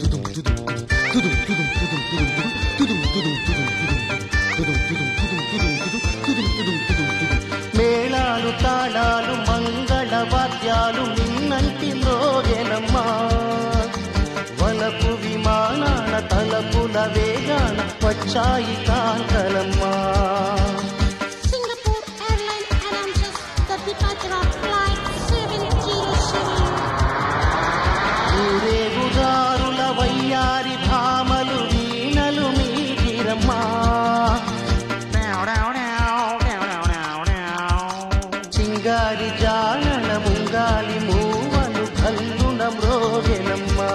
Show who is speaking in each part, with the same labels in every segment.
Speaker 1: మేళాలు తాళాలు మంగళ వాద్యాలు మిన్నంటి మోగెనమ్మా వలపు విమానాల తలపుల వేగాన వచ్చాయి కాంతలమ్మా
Speaker 2: Singapore Airline announces the departure of flight 707.
Speaker 1: ఊరేగుదారుల వయ్యారి భామలు వీణలు మీగిరమ్మా చింగారి జానల ముంగాలి మూవలు కల్లున మ్రోగెనమ్మా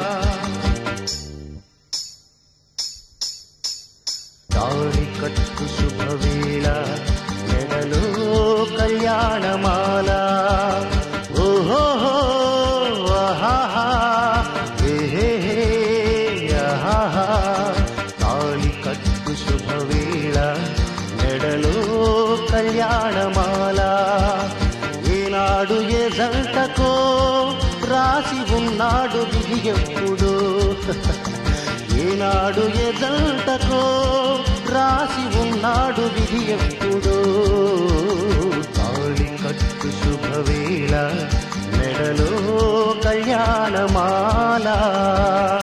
Speaker 1: తాళి కట్టు శుభవేళ మెడలో కళ్యాణమాల ఓహోహో ఆహాహా ఏహేహే ఆహాహా తాళి కట్టు శుభవేళ మెడలో కళ్యాణమాల ఏనాడు ఏ జంటకో రాసి ఉన్నాడు విధి ఎప్పుడో ఏనాడు ఏ జంటకో రాసి ఉన్నాడు విధి ఎప్పుడో తాళి కట్టు శుభవేళ మెడలో కళ్యాణమాల